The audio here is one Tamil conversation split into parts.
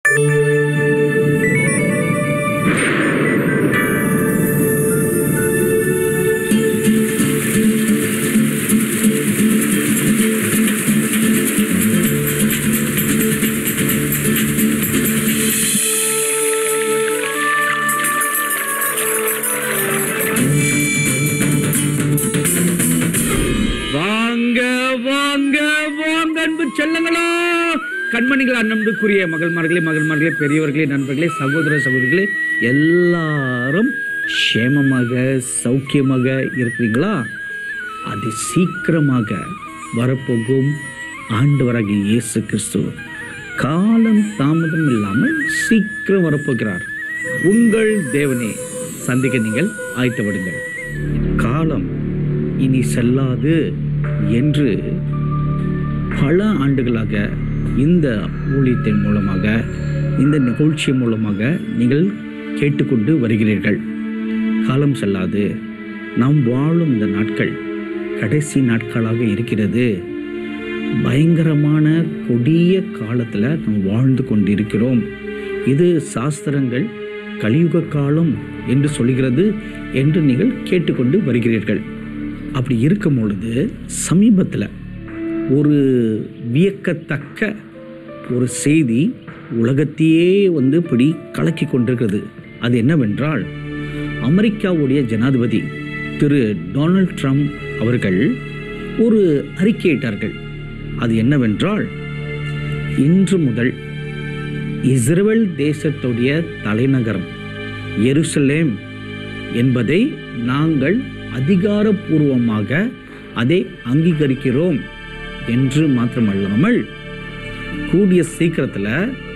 வாங்க வாங்க வாங்க அன்பு செல்லங்களா கண்மணிகள் அன்புக்குரிய மகள்மார்களே மகள்மார்களே பெரியவர்களே நண்பர்களே சகோதர சகோதரிகளே எல்லாரும் சேமமாக சௌக்கியமாக இருக்கிறீங்களா அது சீக்கிரமாக வரப்போகும் ஆண்டவராகிய இயேசு கிறிஸ்து காலம் தாமதம் இல்லாமல் சீக்கிரம் வரப்போகிறார் உங்கள் தேவனே சந்திக்க நீங்கள் ஆயத்தப்படுங்கள் காலம் இனி செல்லாது என்று பல ஆண்டுகளாக இந்த ஊழியத்தின் மூலமாக இந்த நிகழ்ச்சி மூலமாக நீங்கள் கேட்டுக்கொண்டு வருகிறீர்கள் காலம் செல்லாது நாம் வாழும் இந்த நாட்கள் கடைசி நாட்களாக இருக்கிறது பயங்கரமான கொடிய காலத்தில் நாம் வாழ்ந்து கொண்டிருக்கிறோம் இது சாஸ்திரங்கள் கலியுக காலம் என்று சொல்கிறது என்று நீங்கள் கேட்டுக்கொண்டு வருகிறீர்கள் அப்படி இருக்கும் பொழுது சமீபத்தில் ஒரு வியக்கத்தக்க ஒரு செய்தி உலகத்தையே வந்து இப்படி கலக்கி கொண்டிருக்கிறது அது என்னவென்றால் அமெரிக்காவுடைய ஜனாதிபதி திரு டொனால்ட் ட்ரம்ப் அவர்கள் ஒரு அறிக்கையிட்டார்கள் அது என்னவென்றால் இன்று முதல் இஸ்ரேல் தேசத்துடைய தலைநகரம் எருசலேம் என்பதை நாங்கள் அதிகாரப்பூர்வமாக அதை அங்கீகரிக்கிறோம் என்று மாத்திரமல்லாமல் கூடிய சீக்கிரத்தில்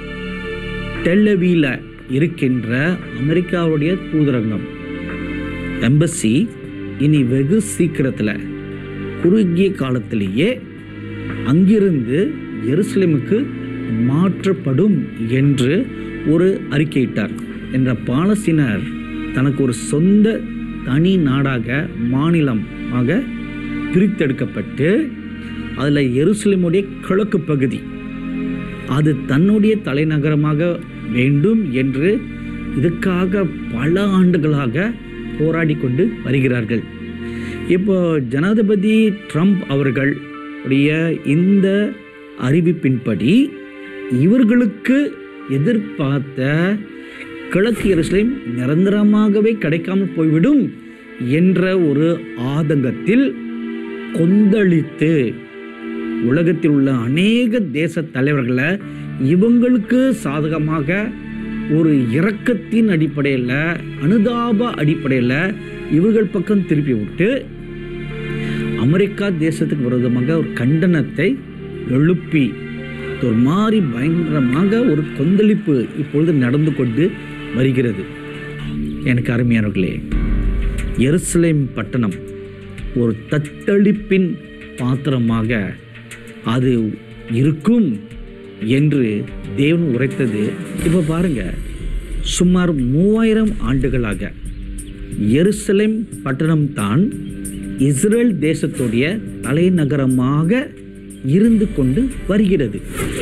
டெல்லவியில் இருக்கின்ற அமெரிக்காவுடைய தூதரங்கம் எம்பசி இனி வெகு சீக்கிரத்தில் குறுகிய காலத்திலேயே அங்கிருந்து எருசலேமுக்கு மாற்றப்படும் என்று ஒரு அறிக்கையிட்டார் என்ற பாலஸ்தீனர் தனக்கு ஒரு சொந்த தனி நாடாக மாநிலமாக பிரித்தெடுக்கப்பட்டு அதில் எருசலேமுடைய கிழக்கு பகுதி அது தன்னுடைய தலைநகரமாக வேண்டும் என்று இதுக்காக பல ஆண்டுகளாக போராடி கொண்டு வருகிறார்கள் இப்போ ஜனாதிபதி ட்ரம்ப் அவர்கள் உடைய இந்த அறிவிப்பின்படி இவர்களுக்கு எதிர்பார்த்த கிழக்கு எருசலேம் நிரந்தரமாகவே கிடைக்காமல் போய்விடும் என்ற ஒரு ஆதங்கத்தில் கொந்தளித்து உலகத்தில் உள்ள அநேக தேச தலைவர்களை இவங்களுக்கு சாதகமாக ஒரு இரக்கத்தின் அடிப்படையில் அனுதாப அடிப்படையில் இவர்கள் பக்கம் திருப்பி விட்டு அமெரிக்கா தேசத்துக்கு விரோதமாக ஒரு கண்டனத்தை எழுப்பி ஒரு மாதிரி பயங்கரமாக ஒரு கொந்தளிப்பு இப்பொழுது நடந்து கொண்டு வருகிறது எனக்கு அருமையானவர்களே எருசலேம் பட்டணம் ஒரு தத்தளிப்பின் பாத்திரமாக அது இருக்கும் என்று தேவன் உரைத்தது இப்போ பாருங்க சுமார் மூவாயிரம் ஆண்டுகளாக எருசலேம் பட்டணம் தான் இஸ்ரேல் தேசத்துடைய தலைநகரமாக இருந்து கொண்டு வருகிறது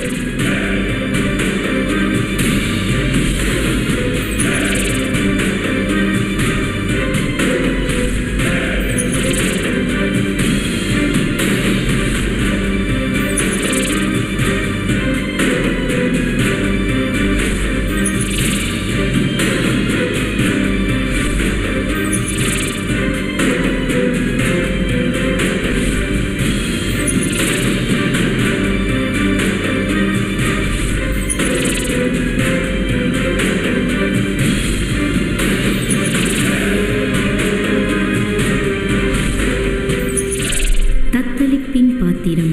தத்தளிப்பின் பாத்திரம்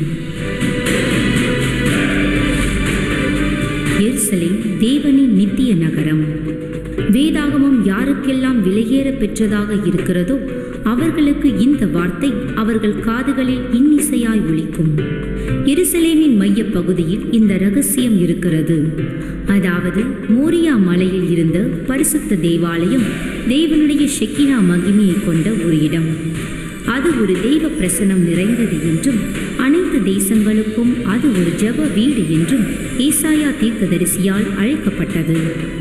எருசலேம் தேவனின் நித்திய நகரம் வேதாகமம் யாருக்கெல்லாம் விலையேற பெற்றதாக இருக்கிறதோ அவர்களுக்கு இந்த வார்த்தை அவர்கள் காதுகளில் இன்னிசையாய் ஒலிக்கும் எருசலேமின் மையப் பகுதியில் இந்த ரகசியம் இருக்கிறது அதாவது மோரியா மலையில் இருந்த பரிசுத்த தேவாலயம் தேவனுடைய ஷெக்கினா மகிமையை கொண்ட ஒரு இடம் அது ஒரு தெய்வ பிரசனம் நிறைந்தது என்றும் அனைத்து தேசங்களுக்கும் அது ஒரு ஜெப வீடு என்றும் ஏசாயா தீர்க்கதரிசியால் அழைக்கப்பட்டது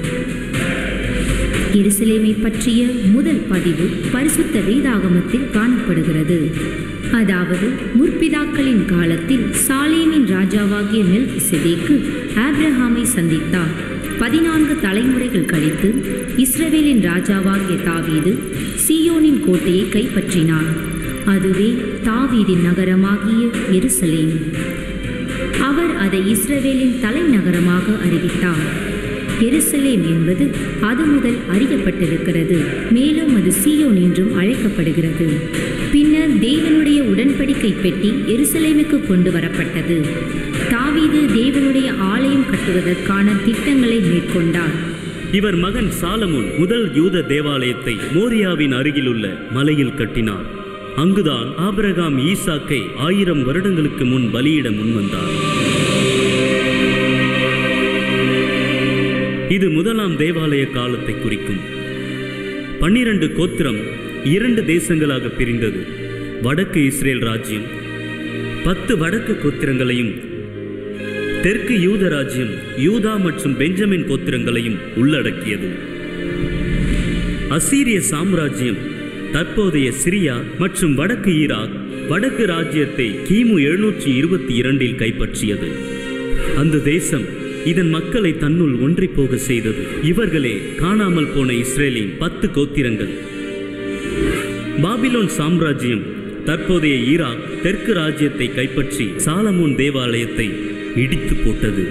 எருசலேமை பற்றிய முதல் பதிவு பரிசுத்த வேதாகமத்தில் காணப்படுகிறது அதாவது முற்பிதாக்களின் காலத்தில் சாலேமின் ராஜாவாகிய மெல்கிசெதேக்கு ஆப்ரஹாமை சந்தித்தார் பதினான்கு தலைமுறைகள் கழித்து இஸ்ரவேலின் ராஜாவாகிய தாவீது சீயோனின் கோட்டையை கைப்பற்றினார் அதுவே தாவீதின் நகரமாகிய எருசலேம் அவர் அதை இஸ்ரவேலின் தலைநகரமாக அறிவித்தார் எருசலேம் என்பது அது முதல் அறியப்பட்டிருக்கிறது மேலும் அது சீயோன் என்றும் அழைக்கப்படுகிறது பின்னர் தேவனுடைய உடன்படிக்கை பெட்டி எருசலேமுக்கு கொண்டு வரப்பட்டது தாவீது தேவனுடைய ஆலயம் கட்டுவதற்கான திட்டங்களை மேற்கொண்டார் இவர் மகன் சாலமோன் முதல் யூத தேவாலயத்தை மோரியாவின் அருகிலுள்ள மலையில் கட்டினார் அங்குதான் ஆபிரகாம் ஈசாக்கை ஆயிரம் வருடங்களுக்கு முன் பலியிட முன்வந்தார் இது முதலாம் தேவாலய காலத்தை குறிக்கும் பன்னிரண்டு கோத்திரம் இரண்டு தேசங்களாக பிரிந்தது வடக்கு இஸ்ரேல் ராஜ்யம் பத்து வடக்கு கோத்திரங்களையும் தெற்கு யூத ராஜ்யம் யூதா மற்றும் பெஞ்சமின் கோத்திரங்களையும் உள்ளடக்கியது அசீரிய சாம்ராஜ்யம் தற்போதைய சிரியா மற்றும் வடக்கு ஈராக் வடக்கு ராஜ்யத்தை கிமு எழுநூற்றி இருபத்தி இரண்டில் கைப்பற்றியது அந்த தேசம் இதன் மக்களை தன்னுள் ஒன்றி போக செய்தது இவர்களே காணாமல் போன இஸ்ரேலின் பத்து கோத்திரங்கள் பாபிலோன் சாம்ராஜ்யம் தற்போதைய ஈராக் தெற்கு ராஜ்யத்தை கைப்பற்றி சாலமோன் தேவாலயத்தை இடித்து போட்டது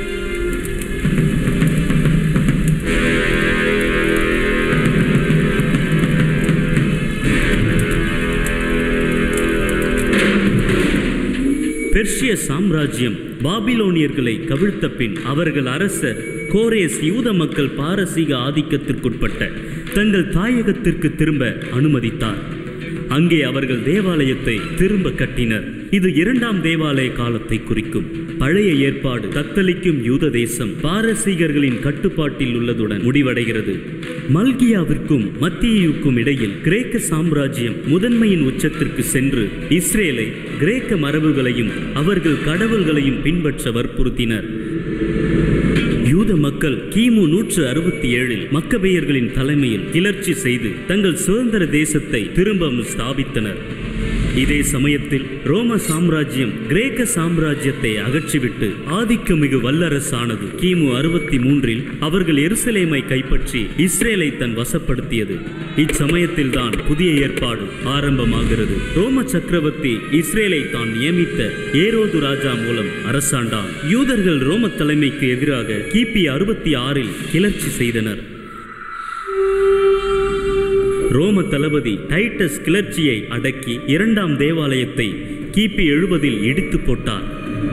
பெர்ஷிய சாம்ராஜ்யம் பாபிலோனியர்களை கவிழ்த்த பின் அவர்கள் அரசர் கோரேஸ் யூத மக்கள் பாரசீக ஆதிக்கத்திற்குட்பட்ட தங்கள் தாயகத்திற்கு திரும்ப அனுமதித்தார் அங்கே அவர்கள் தேவாலயத்தை திரும்ப கட்டினர் இது இரண்டாம் தேவாலய காலத்தை குறிக்கும் பழைய ஏற்பாடு தத்தளிக்கும் யூத தேசம் பாரசீகர்களின் கட்டுப்பாட்டில் உள்ளதுடன் முடிவடைகிறது மல்கியாவிற்கும் மத்தியுக்கும் இடையில் கிரேக்க சாம்ராஜ்யம் முதன்மையின் உச்சத்திற்கு சென்று இஸ்ரேலை கிரேக்க மரபுகளையும் அவர்கள் கடவுள்களையும் பின்பற்ற வற்புறுத்தினர் யூத மக்கள் கிமு நூற்று அறுபத்தி ஏழில் மக்கபேயர்களின் தலைமையில் கிளர்ச்சி செய்து தங்கள் சுதந்திர தேசத்தை திரும்பவும் ஸ்தாபித்தனர் இதே சமயத்தில் ரோம சாம்ராஜ்யம் கிரேக்க சாம்ராஜ்யத்தை அகற்றிவிட்டு ஆதிக்கமிகு வல்லரசானது கிமு அறுபத்தி மூன்றில் அவர்கள் எருசலேமை கைப்பற்றி இஸ்ரேலை தன் வசப்படுத்தியது இச்சமயத்தில் தான் புதிய ஏற்பாடு ஆரம்பமாகிறது ரோம சக்கரவர்த்தி இஸ்ரேலை தான் நியமித்த ஏரோது ராஜா மூலம் அரசாண்டான் யூதர்கள் ரோம தலைமைக்கு எதிராக கிபி அறுபத்தி ஆறில் கிளர்ச்சி செய்தனர் ரோம தளபதி டைட்டஸ் கிளர்ச்சியை அடக்கி இரண்டாம் தேவாலயத்தை கிபி எழுபதில் இடித்து போட்டார்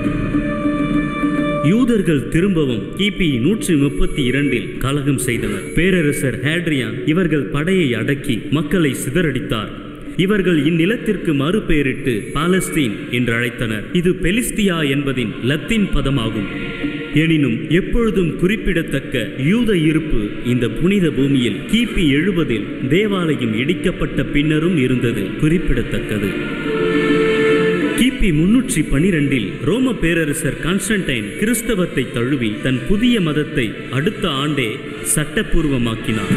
யூதர்கள் திரும்பவும் கிபி நூற்றி முப்பத்தி இரண்டில் கலகம் செய்தனர் பேரரசர் ஹேட்ரியான் இவர்கள் படையை அடக்கி மக்களை சிதறடித்தார் இவர்கள் இந்நிலத்திற்கு மறுபெயரிட்டு பாலஸ்தீன் என்று அழைத்தனர் இது பெலிஸ்தியா என்பதின் லத்தீன் பதமாகும் எனினும் எப்பொழுதும் குறிப்பிடத்தக்க யூத இருப்பு இந்த புனித பூமியில் கிபி எழுபதில் தேவாலயம் இடிக்கப்பட்ட பின்னரும் இருந்தது குறிப்பிடத்தக்கது கிபி முன்னூற்றி பனிரெண்டில் ரோம பேரரசர் கான்ஸ்டன்டைன் கிறிஸ்தவத்தை தழுவி தன் புதிய மதத்தை அடுத்த ஆண்டே சட்டப்பூர்வமாக்கினார்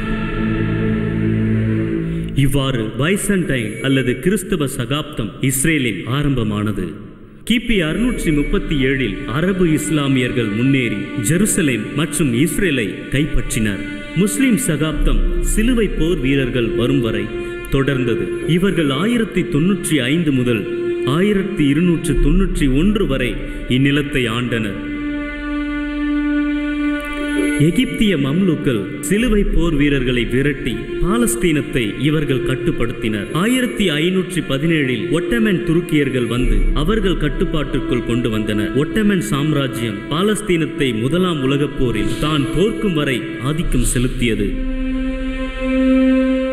இவ்வாறு பைசன்டைன் அல்லது கிறிஸ்தவ சகாப்தம் இஸ்ரேலில் ஆரம்பமானது கிபி அறுநூற்றி முப்பத்தி ஏழில் அரபு இஸ்லாமியர்கள் முன்னேறி ஜெருசலேம் மற்றும் இஸ்ரேலை கைப்பற்றினர் முஸ்லிம் சகாப்தம் சிலுவை போர் வீரர்கள் வரும் வரை தொடர்ந்தது இவர்கள் ஆயிரத்தி தொன்னூற்றி ஐந்து முதல் ஆயிரத்தி இருநூற்று தொன்னூற்றி ஒன்று வரை இந்நிலத்தை ஆண்டனர் எகிப்திய மம்லுக்கள் சிலுவை போர் வீரர்களை விரட்டி பாலஸ்தீனத்தை இவர்கள் கட்டுப்படுத்தினர் ஆயிரத்தி ஐநூற்றி பதினேழில் ஒட்டமன் துருக்கியர்கள் வந்து அவர்கள் கட்டுப்பாட்டுக்குள் கொண்டு வந்தனர் ஒட்டமன் சாம்ராஜ்யம் பாலஸ்தீனத்தை முதலாம் உலகப் போரில் தான் தோற்கும் வரை ஆதிக்கம் செலுத்தியது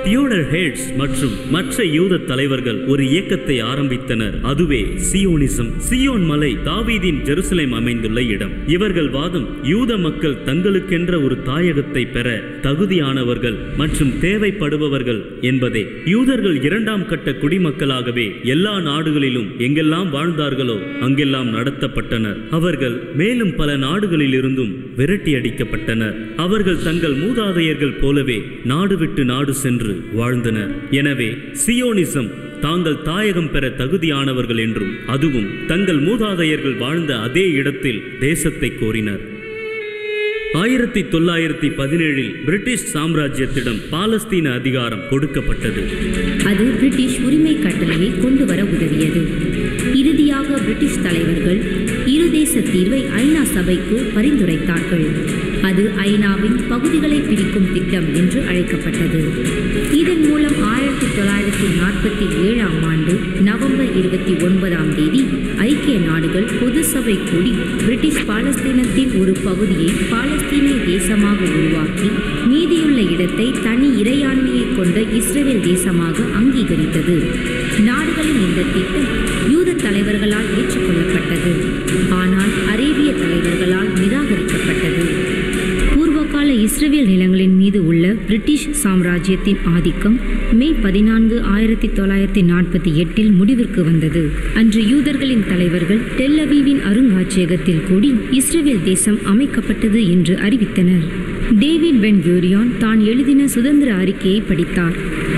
தியோடர் ஹேட்ஸ் மற்றும் மற்ற யூத தலைவர்கள் ஒரு இயக்கத்தை ஆரம்பித்தனர் அதுவே சியோனிசம் சியோன் மலை தாவீதின் ஜெருசலேம் அமைந்துள்ள இடம் இவர்கள் வாதம் யூத மக்கள் தங்களுக்கென்ற ஒரு தாயகத்தை பெற தகுதியானவர்கள் மற்றும் தேவைப்படுபவர்கள் என்பதே யூதர்கள் இரண்டாம் கட்ட குடிமக்களாகவே எல்லா நாடுகளிலும் எங்கெல்லாம் வாழ்ந்தார்களோ அங்கெல்லாம் நடத்தப்பட்டனர் அவர்கள் மேலும் பல நாடுகளில் இருந்தும் விரட்டி அடிக்கப்பட்டனர் அவர்கள் தங்கள் மூதாதையர்கள் போலவே நாடு விட்டு நாடு சென்று வாழ்ந்தனர் எனவே சியோனிசம் தாங்கள் தாயகம் பெற தகுதியானவர்கள் என்றும் அதுவும் தங்கள் மூதாதையர்கள் வாழ்ந்த அதே இடத்தில் தேசத்தை கோரினர் ஆயிரத்தி தொள்ளாயிரத்தி பதினேழில் பிரிட்டிஷ் சாம்ராஜ்யத்திடம் பாலஸ்தீன அதிகாரம் கொடுக்கப்பட்டது அது பிரிட்டிஷ் உரிமை கட்டளையை கொண்டு வர உதவியது இறுதியாக பிரிட்டிஷ் தலைவர்கள் இருதேச தீர்வை ஐநா சபைக்கு பரிந்துரைத்தார்கள் அது ஐநாவின் பகுதிகளை பிரிக்கும் திட்டம் என்று அழைக்கப்பட்டது இதன் மூலம் ஆயிரத்தி தொள்ளாயிரத்தி நாற்பத்தி ஏழாம் ஆண்டு நவம்பர் இருபத்தி ஒன்பதாம் தேதி ஐக்கிய நாடுகள் பொது சபை கூடி பிரிட்டிஷ் பாலஸ்தீனத்தின் ஒரு பகுதியை பாலஸ்தீனிய தேசமாக உருவாக்கி மீதியுள்ள இடத்தை தனி இறையாண்மையை கொண்ட இஸ்ரேல் தேசமாக அங்கீகரித்தது நாடுகளின் இந்த திட்டம் யூத தலைவர்களால் ஏற்றுக்கொள்ளப்பட்டது ஆனால் அரேபிய தலைவர்களால் நிராகரிக்கப்பட்டது பூர்வகால இஸ்ரேல் நிலங்களின் மீது உள்ள பிரிட்டிஷ் சாம்ராஜ்யத்தின் ஆதிக்கம் மே பதினான்கு ஆயிரத்தி தொள்ளாயிரத்தி நாற்பத்தி எட்டில் முடிவிற்கு வந்தது அன்று யூதர்களின் தலைவர்கள் டெல் அவீவின் அருங்காட்சியகத்தில் கூடி இஸ்ரேல் தேசம் அமைக்கப்பட்டது என்று அறிவித்தனர் டேவிட் பென் குரியான் தான் எழுதின சுதந்திர அறிக்கையை படித்தார்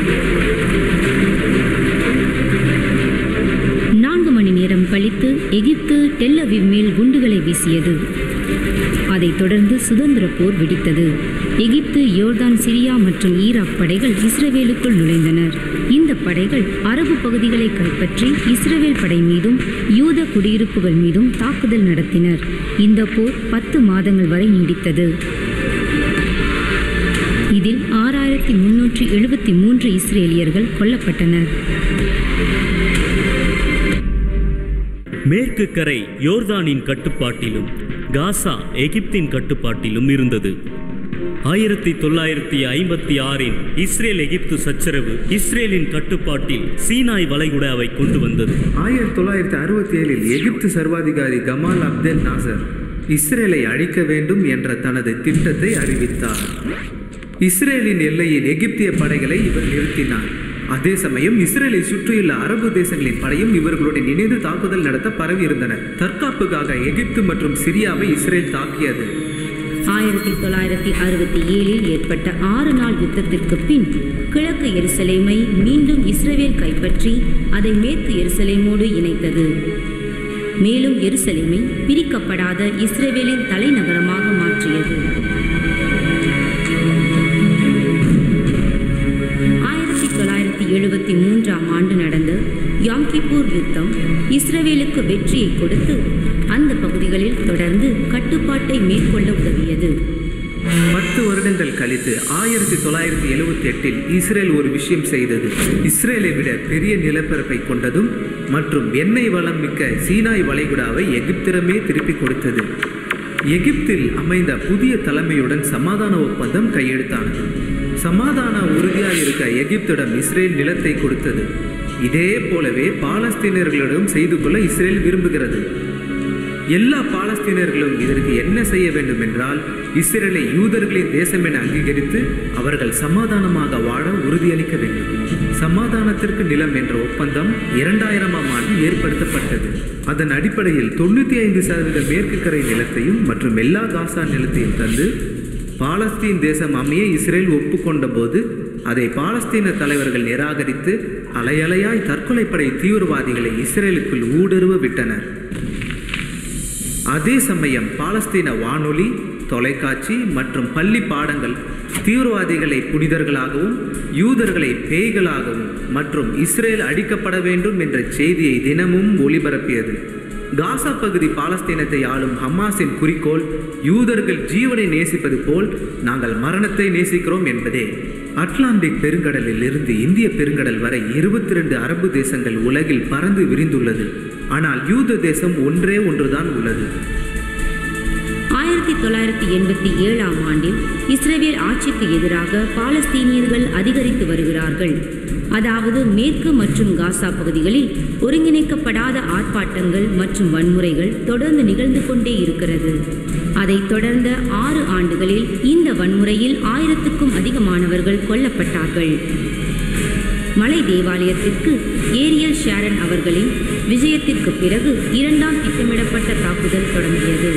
நான்கு மணி நேரம் கழித்து எகிப்து டெல் அவீவ் மேல் குண்டுகளை வீசியது அதைத் தொடர்ந்து சுதந்திர போர் வெடித்தது எகிப்து யோர்தான் சிரியா மற்றும் ஈராக் படைகள் இஸ்ரேலுக்குள் நுழைந்தனர் இந்த படைகள் அரபு பகுதிகளை கைப்பற்றி இஸ்ரேல் படை மீதும் யூத குடியிருப்புகள் மீதும் தாக்குதல் நடத்தினர் இந்த போர் பத்து மாதங்கள் வரை நீடித்தது இதில் ஆறாயிரத்தி முன்னூற்றி எழுபத்தி மூன்று இஸ்ரேலியர்கள் கொல்லப்பட்டனர் மேற்கு கரை யோர்தானின் கட்டுப்பாட்டிலும் காசா எகிப்தின் கட்டுப்பாட்டிலும் இருந்தது ஆயிரத்தி தொள்ளாயிரத்தி ஐம்பத்தி ஆறின் இஸ்ரேல் எகிப்து சச்சரவு இஸ்ரேலின் கட்டுப்பாட்டில் சீனாய் வளைகுடாவை கொண்டு வந்தது ஆயிரத்தி தொள்ளாயிரத்தி அறுபத்தி ஏழில் எகிப்து சர்வாதிகாரி கமால் அப்தெல் நாசர் இஸ்ரேலை அழிக்க வேண்டும் என்ற தனது திட்டத்தை அறிவித்தார் இஸ்ரேலின் எல்லையில் எகிப்திய படைகளை இவர் நிறுத்தினார் அதே சமயம் இஸ்ரேலை சுற்றியுள்ள அரபு தேசங்களின் படையும் இவர்களுடன் இணைந்து தாக்குதல் நடத்த பரவி இருந்தன தற்காப்புக்காக எகிப்து மற்றும் சிரியாவை இஸ்ரேல் தாக்கியது ஆயிரத்தி தொள்ளாயிரத்தி அறுபத்தி ஏழில் ஏற்பட்ட ஆறு நாள் யுத்தத்திற்கு பின் கிழக்கு எருசலேமை மீண்டும் இஸ்ரேல் கைப்பற்றி அதை மேற்கு எருசலேமோடு இணைத்தது மேலும் எருசலேமை பிரிக்கப்படாத இஸ்ரேலின் தலைநகரமாக மாற்றியது ஆயிரத்தி தொள்ளாயிரத்தி எழுபத்தி மூன்றாம் ஆண்டு நடந்த யாங்கிப்பூர் யுத்தம் இஸ்ரேலுக்கு வெற்றியை கொடுத்து அந்த பகுதிகளில் தொடர்ந்து கட்டுப்பாட்டை மேற்கொள்ள உதவியது பத்து வருடங்கள் கழித்து ஆயிரத்தி தொள்ளாயிரத்தி எழுவத்தி எட்டில் இஸ்ரேல் ஒரு விஷயம் செய்தது இஸ்ரேலை விட பெரிய நிலப்பரப்பை கொண்டதும் மற்றும் எண்ணெய் வளம் மிக்க சீனாய் வளைகுடாவை எகிப்திடமே திருப்பி கொடுத்தது எகிப்தில் அமைந்த புதிய தலைமையுடன் சமாதான ஒப்பந்தம் கையெழுத்தானது சமாதான உறுதியாக இருக்க எகிப்திடம் இஸ்ரேல் நிலத்தை கொடுத்தது இதே போலவே பாலஸ்தீனர்களிடம் செய்து கொள்ள இஸ்ரேல் விரும்புகிறது எல்லா பாலஸ்தீனர்களும் இதற்கு என்ன செய்ய வேண்டும் என்றால் இஸ்ரேலை யூதர்களின் தேசம் என அங்கீகரித்து அவர்கள் சமாதானமாக வாழ உறுதியளிக்க வேண்டும் சமாதானத்திற்கு நிலம் என்ற ஒப்பந்தம் இரண்டாயிரமாம் ஆண்டு ஏற்படுத்தப்பட்டது அதன் அடிப்படையில் தொண்ணூற்றி ஐந்து சதவீத மேற்கு கரை நிலத்தையும் மற்றும் எல்லா காசா நிலத்தையும் தந்து பாலஸ்தீன் தேசம் அமைய இஸ்ரேல் ஒப்புக்கொண்ட போது அதை பாலஸ்தீன தலைவர்கள் நிராகரித்து அலையலையாய் தற்கொலைப்படை தீவிரவாதிகளை இஸ்ரேலுக்குள் ஊடுருவ விட்டனர் அதே சமயம் பாலஸ்தீன வானொலி தொலைக்காட்சி மற்றும் பள்ளி பாடங்கள் தீவிரவாதிகளை புனிதர்களாகவும் யூதர்களை பேய்களாகவும் மற்றும் இஸ்ரேல் அழிக்கப்பட வேண்டும் என்ற செய்தியை தினமும் ஒளிபரப்பியது காசா பகுதி பாலஸ்தீனத்தை ஆளும் ஹமாஸின் குறிக்கோள் யூதர்கள் ஜீவனை நேசிப்பது போல் நாங்கள் மரணத்தை நேசிக்கிறோம் என்பதே அட்லாண்டிக் பெருங்கடலில் இருந்து இந்திய பெருங்கடல் வரை இருபத்தி ரெண்டு அரபு தேசங்கள் உலகில் பறந்து விரிந்துள்ளது ஆனால் யூத தேசம் ஒன்றே ஒன்றுதான் உள்ளது ஆயிரத்தி தொள்ளாயிரத்தி எண்பத்தி ஏழாம் ஆண்டில் இஸ்ரேல் ஆட்சிக்கு எதிராக பாலஸ்தீனியர்கள் அதிகரித்து வருகிறார்கள் அதாவது மேற்கு மற்றும் காசா பகுதிகளில் ஒருங்கிணைக்கப்படாத ஆர்ப்பாட்டங்கள் மற்றும் வன்முறைகள் தொடர்ந்து நிகழ்ந்து கொண்டே இருக்கிறது அதைத் தொடர்ந்த ஆறு ஆண்டுகளில் இந்த வன்முறையில் ஆயிரத்துக்கும் அதிகமானவர்கள் கொல்லப்பட்டார்கள் மலை தேவாலயத்திற்கு ஏரியல் ஷாரன் அவர்களின் விஜயத்திற்கு பிறகு இரண்டாம் திட்டமிடப்பட்ட தாக்குதல் தொடங்கியது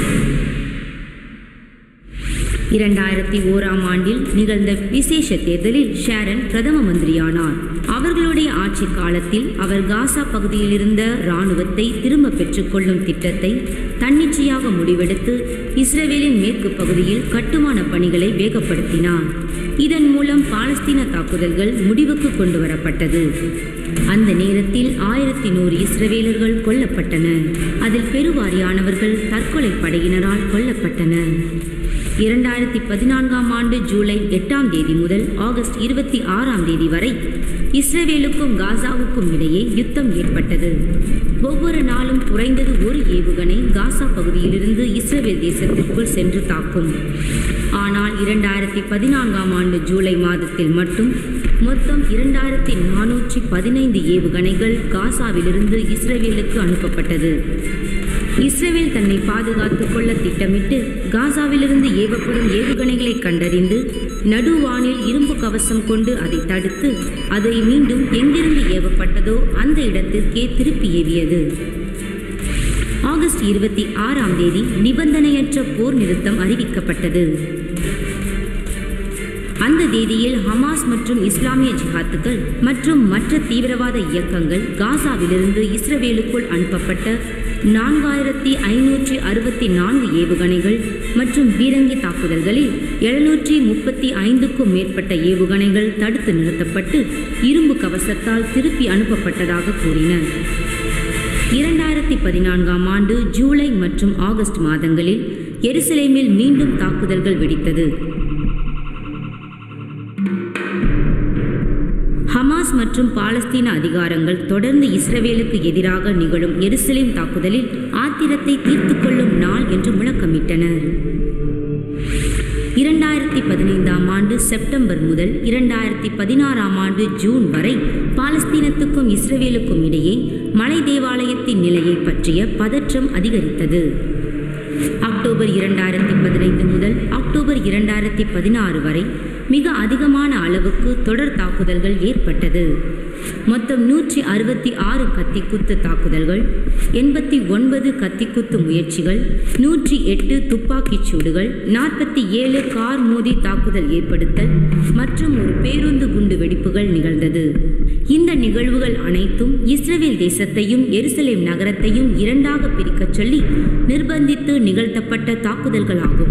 இரண்டாயிரத்தி ஓராம் ஆண்டில் நிகழ்ந்த விசேஷ தேர்தலில் ஷாரன் பிரதம மந்திரியானார் அவர்களுடைய ஆட்சி காலத்தில் அவர் காசா பகுதியில் இருந்த இராணுவத்தை திரும்ப பெற்றுக்கொள்ளும் திட்டத்தை தன்னிச்சையாக முடிவெடுத்து இஸ்ரேலின் மேற்கு பகுதியில் கட்டுமான பணிகளை வேகப்படுத்தினார் இதன் மூலம் பாலஸ்தீன தாக்குதல்கள் முடிவுக்கு கொண்டு வரப்பட்டது அந்த நேரத்தில் ஆயிரத்தி நூறு இஸ்ரவேலர்கள் கொல்லப்பட்டனர் அதில் பெருவாரியானவர்கள் தற்கொலை படையினரால் கொல்லப்பட்டனர் இரண்டாயிரத்தி பதினான்காம் ஆண்டு ஜூலை எட்டாம் தேதி முதல் ஆகஸ்ட் இருபத்தி ஆறாம் தேதி வரை இஸ்ரேலுக்கும் காசாவுக்கும் இடையே யுத்தம் ஏற்பட்டது ஒவ்வொரு நாளும் குறைந்தது ஒரு ஏவுகணை காசா பகுதியிலிருந்து இஸ்ரேல் தேசத்திற்குள் சென்று தாக்கும் ஆனால் இரண்டாயிரத்தி பதினான்காம் ஆண்டு ஜூலை மாதத்தில் மட்டும் மொத்தம் இரண்டாயிரத்தி நானூற்றி பதினைந்து ஏவுகணைகள் காசாவிலிருந்து இஸ்ரேலுக்கு அனுப்பப்பட்டது இஸ்ரேல் தன்னை பாதுகாத்துக் கொள்ள திட்டமிட்டு காசாவிலிருந்து ஏவப்படும் ஏவுகணைகளை கண்டறிந்து நடுவானில் இரும்பு கவசம் கொண்டு அதை தடுத்து அதை மீண்டும் எங்கிருந்து ஏவப்பட்டதோ அந்த இடத்திற்கே திருப்பி ஏவியது ஆகஸ்ட் இருபத்தி ஆறாம் தேதி நிபந்தனையற்ற போர் நிறுத்தம் அறிவிக்கப்பட்டது அந்த தேதியில் ஹமாஸ் மற்றும் இஸ்லாமிய ஜிஹாத்துகள் மற்றும் மற்ற தீவிரவாத இயக்கங்கள் காசாவிலிருந்து இஸ்ரவேலுக்குள் அனுப்பப்பட்ட நான்காயிரத்தி ஐநூற்றி அறுபத்தி நான்கு ஏவுகணைகள் மற்றும் பீரங்கி தாக்குதல்களில் எழுநூற்றி முப்பத்தி ஐந்துக்கும் மேற்பட்ட ஏவுகணைகள் தடுத்து நிறுத்தப்பட்டு இரும்பு கவசத்தால் திருப்பி அனுப்பப்பட்டதாக கூறினர் இரண்டாயிரத்தி பதினான்காம் ஆண்டு ஜூலை மற்றும் ஆகஸ்ட் மாதங்களில் எருசலேமில் மீண்டும் தாக்குதல்கள் வெடித்தது ஹமாஸ் மற்றும் பாலஸ்தீன அதிகாரங்கள் தொடர்ந்து இஸ்ரவேலுக்கு எதிராக நிகழும் எருசலேம் தாக்குதலில் ஆத்திரத்தை தீர்த்து கொள்ளும் நாள் என்று முழக்கமிட்டனர் இரண்டாயிரத்தி பதினைந்தாம் ஆண்டு செப்டம்பர் முதல் இரண்டாயிரத்தி பதினாறாம் ஆண்டு ஜூன் வரை பாலஸ்தீனத்துக்கும் இஸ்ரவேலுக்கும் இடையே மலை தேவாலயத்தின் நிலையை பற்றிய பதற்றம் அதிகரித்தது அக்டோபர் இரண்டாயிரத்தி பதினைந்து முதல் அக்டோபர் இரண்டாயிரத்தி பதினாறு வரை மிக அதிகமான அளவுக்கு தொடர் தாக்குதல்கள் ஏற்பட்டது மொத்தம் நூற்றி அறுபத்தி ஆறு கத்திக்குத்து தாக்குதல்கள் எண்பத்தி ஒன்பது கத்திக்குத்து முயற்சிகள் நூற்றி எட்டு துப்பாக்கிச் சூடுகள் நாற்பத்தி ஏழு கார் மோதி தாக்குதல் ஏற்படுத்தல் மற்றும் ஒரு பேருந்து குண்டு வெடிப்புகள் நிகழ்ந்தது இந்த நிகழ்வுகள் அனைத்தும் இஸ்ரேல் தேசத்தையும் எருசலேம் நகரத்தையும் இரண்டாக பிரிக்கச் சொல்லி நிர்பந்தித்து நிகழ்த்தப்பட்ட தாக்குதல்களாகும்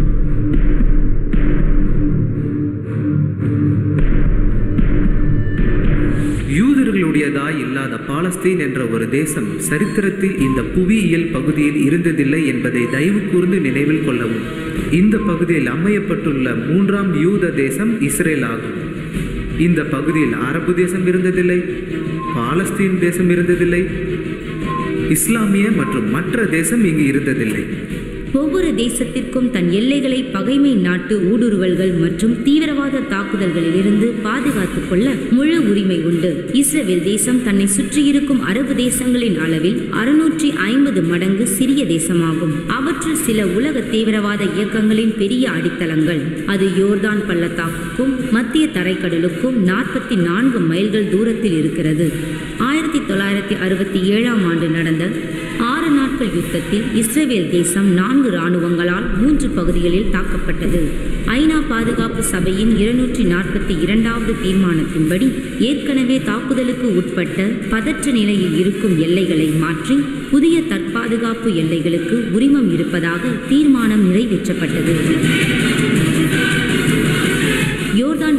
யூதர்களுடையதாய் இல்லாத பாலஸ்தீன் என்ற ஒரு தேசம் சரித்திரத்தில் இந்த புவியியல் பகுதியில் இருந்ததில்லை என்பதை தயவு கூர்ந்து நினைவில் கொள்ளவும் இந்த பகுதியில் அமையப்பட்டுள்ள மூன்றாம் யூத தேசம் இஸ்ரேல் ஆகும் இந்த பகுதியில் அரபு தேசம் இருந்ததில்லை பாலஸ்தீன் தேசம் இருந்ததில்லை இஸ்லாமிய மற்றும் மற்ற தேசம் இங்கு இருந்ததில்லை ஒவ்வொரு தேசத்திற்கும் தன் எல்லைகளை பகைமை நாட்டு ஊடுருவல்கள் மற்றும் தீவிரவாத தாக்குதல்களிலிருந்து பாதுகாத்துக் கொள்ள முழு உரிமை உண்டு இஸ்ரேல் தேசம் தன்னை சுற்றியிருக்கும் அரபு தேசங்களின் அளவில் அறுநூற்றி ஐம்பது மடங்கு சிறிய தேசமாகும் அவற்றில் சில உலக தீவிரவாத இயக்கங்களின் பெரிய அடித்தளங்கள் அது யோர்தான் பள்ளத்தாக்குக்கும் மத்திய தரைக்கடலுக்கும் நாற்பத்தி நான்கு மைல்கள் தூரத்தில் இருக்கிறது ஆயிரத்தி தொள்ளாயிரத்தி அறுபத்தி ஏழாம் ஆண்டு நடந்த ஆறு நாட்கள் யுத்தத்தில் இஸ்ரேல் தேசம் நான்கு இராணுவங்களால் மூன்று பகுதிகளில் தாக்கப்பட்டது ஐநா பாதுகாப்பு சபையின் இருநூற்றி நாற்பத்தி இரண்டாவது தீர்மானத்தின்படி ஏற்கனவே தாக்குதலுக்கு உட்பட்ட பதற்ற நிலையில் இருக்கும் எல்லைகளை மாற்றி புதிய தற்பாதுகாப்பு எல்லைகளுக்கு உரிமம் இருப்பதாக தீர்மானம் நிறைவேற்றப்பட்டது யோர்தான்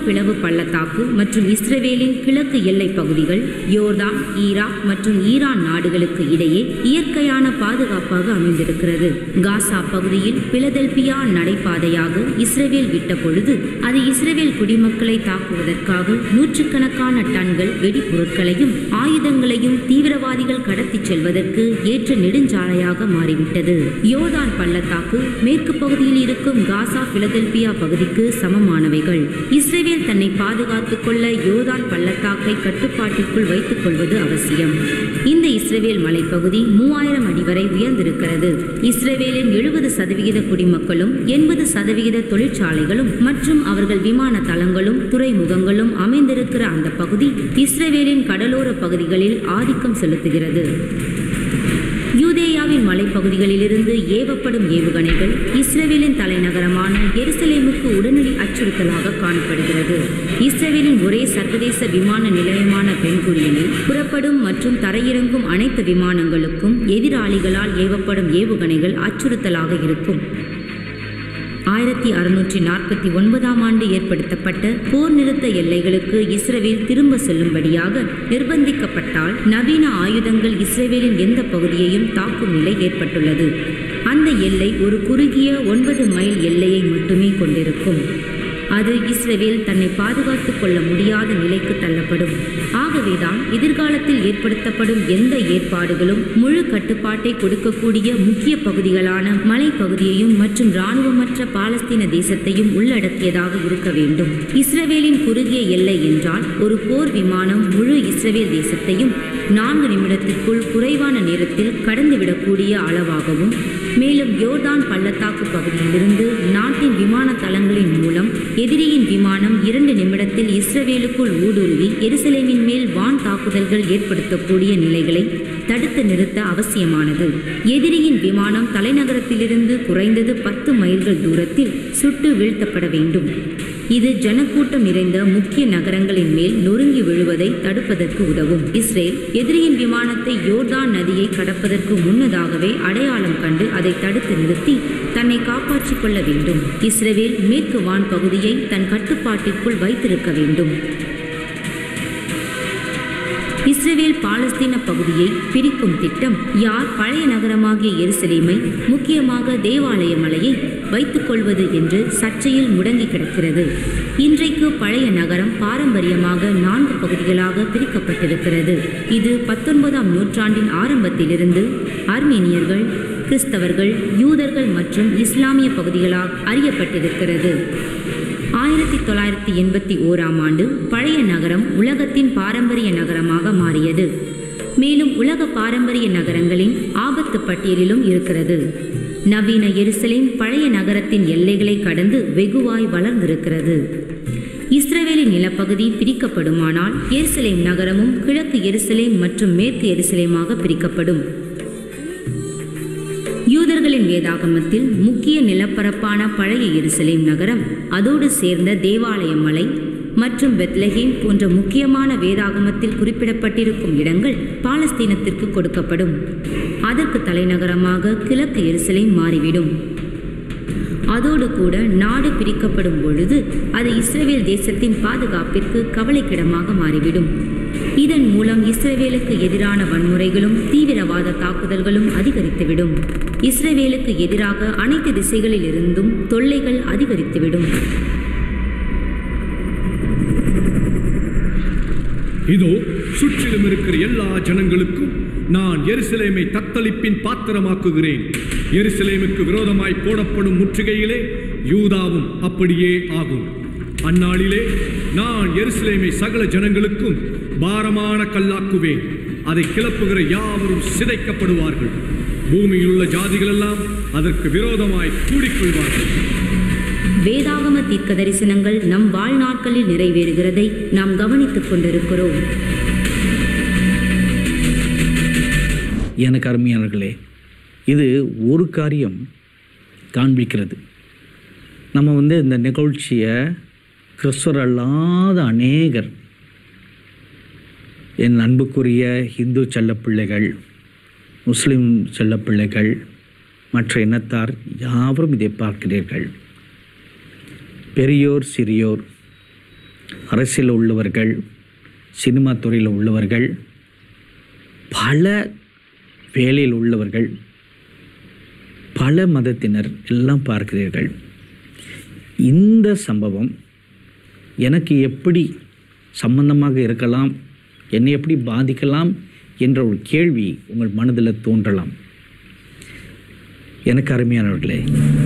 பிளவு பள்ளத்தாக்கு மற்றும் இஸ்ரவேலின் கிழக்கு எல்லைப் பகுதிகள் யோர்தான் ஈராக் மற்றும் ஈரான் நாடுகளுக்கு இடையே இயற்கையான பாதுகாப்பாக அமைந்திருக்கிறது காசா பகுதியில் பிலதெல்பியா நடைபாதையாக இஸ்ரவேல் விட்ட பொழுது அது இஸ்ரவேல் குடிமக்களை தாக்குவதற்காக நூற்றுக்கணக்கான டன்கள் வெடிபொருட்களையும் ஆயுதங்களையும் தீவிரவாதிகள் கடத்திச் செல்வதற்கு ஏற்ற நெடுஞ்சாலையாக மாறிவிட்டது யோர்தான் பள்ளத்தாக்கு மேற்கு பகுதியில் இருக்கும் காசா பிலதெல்பியா பகுதிக்கு சமமானவைகள் இஸ்ரேல் தன்னை பாதுகாத்துக் கொள்ள யோர்தான் பள்ளத்தாக்கை கட்டுப்பாட்டிற்குள் வைத்துக் கொள்வது அவசியம் இந்த இஸ்ரேல் மலைப்பகுதி மூவாயிரம் அடி வரை உயர்ந்திருக்கிறது இஸ்ரேலின் எழுபது சதவிகித குடிமக்களும் எண்பது சதவிகித தொழிற்சாலைகளும் மற்றும் அவர்கள் விமான தளங்களும் துறைமுகங்களும் அமைந்திருக்கிற அந்த பகுதி இஸ்ரேலின் கடலோர பகுதிகளில் ஆதிக்கம் செலுத்துகிறது யூதேயாவின் மலைப்பகுதிகளிலிருந்து ஏவப்படும் ஏவுகணைகள் இஸ்ரேலின் தலைநகரமான எருசலேமுக்கு உடனடி அச்சுறுத்தலாக காணப்படுகிறது இஸ்ரேலின் ஒரே சர்வதேச விமான நிலையமான பென்குரியனில் புறப்படும் மற்றும் தரையிறங்கும் அனைத்து விமானங்களுக்கும் எதிராளிகளால் ஏவப்படும் ஏவுகணைகள் அச்சுறுத்தலாக இருக்கும் ஆயிரத்தி அறுநூற்றி நாற்பத்தி ஒன்பதாம் ஆண்டு ஏற்படுத்தப்பட்ட போர் நிறுத்த எல்லைகளுக்கு இஸ்ரேல் திரும்ப செல்லும்படியாக நிர்பந்திக்கப்பட்டால் நவீன ஆயுதங்கள் இஸ்ரேலின் எந்த பகுதியையும் தாக்கும் நிலை ஏற்பட்டுள்ளது அந்த எல்லை ஒரு குறுகிய ஒன்பது மைல் எல்லையை மட்டுமே கொண்டிருக்கும் அது இஸ்ரேல் தன்னை பாதுகாத்துக் கொள்ள முடியாத நிலைக்கு தள்ளப்படும் ஆகவேதான் எதிர்காலத்தில் ஏற்படுத்தப்படும் எந்த ஏற்பாடுகளும் முழு கட்டுப்பாட்டை கொடுக்கக்கூடிய முக்கிய பகுதிகளான மலைப்பகுதியையும் மற்றும் இராணுவமற்ற பாலஸ்தீன தேசத்தையும் உள்ளடக்கியதாக இருக்க வேண்டும் இஸ்ரேலின் குறுகிய எல்லை என்றால் ஒரு போர் விமானம் முழு இஸ்ரேல் தேசத்தையும் நான்கு நிமிடத்திற்குள் குறைவான நேரத்தில் கடந்துவிடக்கூடிய அளவாகவும் மேலும் யோர்தான் பள்ளத்தாக்கு பகுதியிலிருந்து நாட்டின் விமான தளங்களின் மூலம் எதிரியின் விமானம் இரண்டு நிமிடத்தில் இஸ்ரவேலுக்குள் ஊடுருவி எருசலேமின் மேல் வான் தாக்குதல்கள் ஏற்படுத்தக்கூடிய நிலைகளை தடுத்து நிறுத்த அவசியமானது எதிரியின் விமானம் தலைநகரத்திலிருந்து குறைந்தது பத்து மைல்கள் தூரத்தில் சுட்டு வீழ்த்தப்பட வேண்டும் இது ஜனக்கூட்டம் நிறைந்த முக்கிய நகரங்களின் மேல் நொறுங்கி விழுவதை தடுப்பதற்கு உதவும் இஸ்ரேல் எதிரியின் விமானத்தை யோர்தான் நதியை கடப்பதற்கு முன்னதாகவே அடையாளம் கண்டு அதை தடுத்து நிறுத்தி தன்னை காப்பாற்றிக் கொள்ள வேண்டும் இஸ்ரேல் மேற்கு வான் பகுதியை தன் கட்டுப்பாட்டிற்குள் வைத்திருக்க வேண்டும் இஸ்ரேல் பாலஸ்தீன பகுதியை பிரிக்கும் திட்டம் யார் பழைய நகரமாகிய எருசலேமை முக்கியமாக தேவாலய மலையை வைத்துக் கொள்வது என்று சர்ச்சையில் முடங்கி கிடக்கிறது இன்றைக்கு பழைய நகரம் பாரம்பரியமாக நான்கு பகுதிகளாக பிரிக்கப்பட்டிருக்கிறது இது பத்தொன்பதாம் நூற்றாண்டின் ஆரம்பத்திலிருந்து ஆர்மேனியர்கள் கிறிஸ்தவர்கள் யூதர்கள் மற்றும் இஸ்லாமிய பகுதிகளாக அறியப்பட்டிருக்கிறது ஆயிரத்தி தொள்ளாயிரத்தி எண்பத்தி ஓராம் ஆண்டு பழைய நகரம் உலகத்தின் பாரம்பரிய நகரமாக மாறியது மேலும் உலக பாரம்பரிய நகரங்களின் ஆபத்து பட்டியலிலும் இருக்கிறது நவீன எருசலேம் பழைய நகரத்தின் எல்லைகளை கடந்து வெகுவாய் வளர்ந்திருக்கிறது இஸ்ரவேலின் நிலப்பகுதி பிரிக்கப்படுமானால் எருசலேம் நகரமும் கிழக்கு எருசலேம் மற்றும் மேற்கு எருசலேமாக பிரிக்கப்படும் யூதர்களின் வேதாகமத்தில் முக்கிய நிலப்பரப்பான பழைய எருசலேம் நகரம் அதோடு சேர்ந்த தேவாலய மலை மற்றும் பெத்லஹேம் போன்ற முக்கியமான வேதாகமத்தில் குறிப்பிடப்பட்டிருக்கும் இடங்கள் பாலஸ்தீனத்திற்கு கொடுக்கப்படும் அதற்கு தலைநகரமாக கிழக்கு எருசலேம் மாறிவிடும் அதோடு கூட நாடு பிரிக்கப்படும் பொழுது அது இஸ்ரேல் தேசத்தின் பாதுகாப்பிற்கு கவலைக்கிடமாக மாறிவிடும் இதன் மூலம் இஸ்ரேலுக்கு எதிரான வன்முறைகளும் தீவிரவாத தாக்குதல்களும் அதிகரித்துவிடும் இஸ்ரேலுக்கு எதிராக அனைத்து திசைகளிலிருந்தும் தொல்லைகள் அதிகரித்துவிடும் இதோ சுற்றிலும் இருக்கிற எல்லா ஜனங்களுக்கும் நான் எருசலேமை தத்தளிப்பின் பாத்திரமாக்குகிறேன் எருசலேமுக்கு விரோதமாய் போடப்படும் முற்றுகையிலே யூதாவும் அப்படியே ஆகும் அந்நாளிலே நான் எருசலேமை சகல ஜனங்களுக்கும் பாரமான கல்லாக்குவேன் அதை கிளப்புகிற யாவரும் சிதைக்கப்படுவார்கள் பூமியில் உள்ள ஜாதிகள் எல்லாம் அதற்கு விரோதமாய் கூடிக்கொள்வார்கள் வேதாகம தீர்க்க தரிசனங்கள் நம் வாழ்நாட்களில் நிறைவேறுகிறதை நாம் கவனித்துக் கொண்டிருக்கிறோம் எனக்கு அருமையானர்களே இது ஒரு காரியம் காண்பிக்கிறது நம்ம வந்து இந்த நிகழ்ச்சியை கிறிஸ்துவர் அல்லாத அநேகர் என் அன்புக்குரிய இந்து செல்லப்பிள்ளைகள் முஸ்லிம் செல்லப்பிள்ளைகள் மற்ற இனத்தார் யாவரும் இதை பார்க்கிறீர்கள் பெரியோர் சிறியோர் அரசியல் உள்ளவர்கள் சினிமா துறையில் உள்ளவர்கள் பல வேலையில் உள்ளவர்கள் பல மதத்தினர் எல்லாம் பார்க்கிறீர்கள் இந்த சம்பவம் எனக்கு எப்படி சம்பந்தமாக இருக்கலாம் என்னை எப்படி பாதிக்கலாம் என்ற ஒரு கேள்வி உங்கள் மனதில் தோன்றலாம் எனக்கு அருமையானவர்களே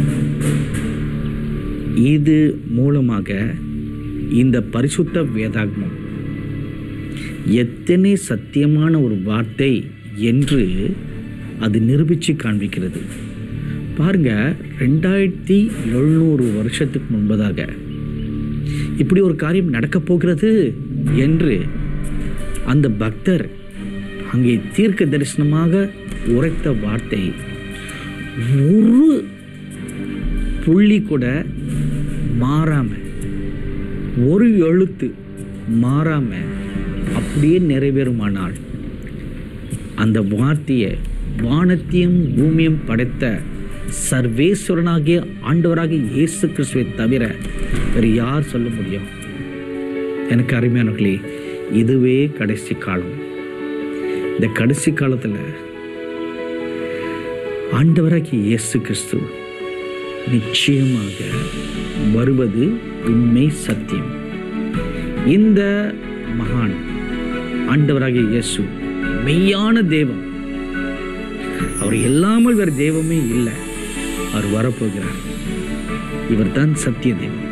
இது மூலமாக இந்த பரிசுத்த வேதாகமம் எத்தனை சத்தியமான ஒரு வார்த்தை என்று அது நிரூபித்து காண்பிக்கிறது பாருங்க ரெண்டாயிரத்தி எழுநூறு வருஷத்துக்கு முன்பதாக இப்படி ஒரு காரியம் நடக்கப் போகிறது என்று அந்த பக்தர் அங்கே தீர்க்க தரிசனமாக உரைத்த வார்த்தை ஒரு புள்ளி கூட மாறாம ஒரு எழுத்து மாறாம அப்படியே நிறைவேறுமானால் அந்த வார்த்தையை வானத்தையும் பூமியும் படைத்த சர்வேஸ்வரனாகிய ஆண்டவராகிய இயேசு கிறிஸ்துவை தவிர வேறு யார் சொல்ல முடியும் எனக்கு அருமையானவர்களே இதுவே கடைசி காலம் இந்த கடைசி காலத்தில் ஆண்டவராகிய இயேசு கிறிஸ்து நிச்சயமாக வருவது உண்மை சத்தியம் இந்த மகான் ஆண்டவராகிய இயேசு மெய்யான தெய்வம் அவர் இல்லாமல் வேறு தெய்வமே இல்லை அவர் வரப்போகிறார் இவர் தான் சத்திய தேவன்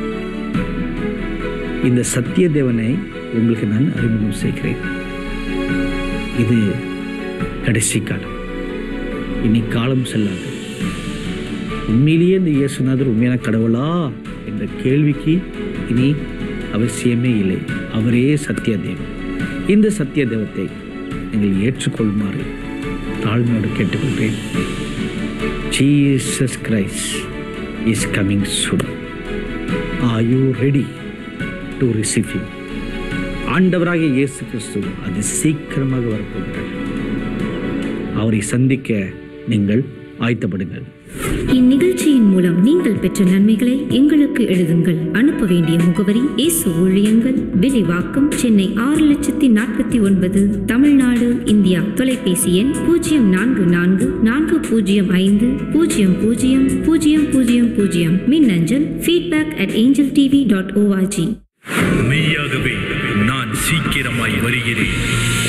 இந்த சத்திய தேவனை உங்களுக்கு நான் அறிமுகம் செய்கிறேன் இது கடைசி காலம் இனி காலம் செல்லாது உண்மையிலேயே இந்த இயேசுநாதர் உண்மையான கடவுளா என்ற கேள்விக்கு இனி அவசியமே இல்லை அவரே சத்திய தேவன் இந்த சத்திய தேவத்தை நீங்கள் ஏற்றுக்கொள்ளுமாறு தாழ்மையோடு கேட்டுக்கொள்கிறேன் Jesus Christ is coming soon are you ready to receive him ஆண்டவராகிய இயேசு கிறிஸ்து அது சீக்கிரமாக வரப்போகிறார் அவரை சந்திக்க நீங்கள் ஆயத்தப்படுங்கள் இந்நிகழ்ச்சியின் மூலம் நீங்கள் பெற்ற நன்மைகளை எங்களுக்கு எழுதுங்கள் அனுப்ப வேண்டிய முகவரி இயேசு ஊழியங்கள் விரிவாக்கம் சென்னை ஆறு லட்சத்தி நாற்பத்தி ஒன்பது தமிழ்நாடு இந்தியா தொலைபேசி எண் பூஜ்ஜியம் நான்கு நான்கு நான்கு பூஜ்ஜியம் ஐந்து பூஜ்ஜியம் பூஜ்ஜியம் பூஜ்ஜியம் பூஜ்ஜியம் பூஜ்ஜியம் மின்னஞ்சல் feedback at angel TV dot O R G மெய்யாகவே நான் சீக்கிரமாய் வருகிறேன்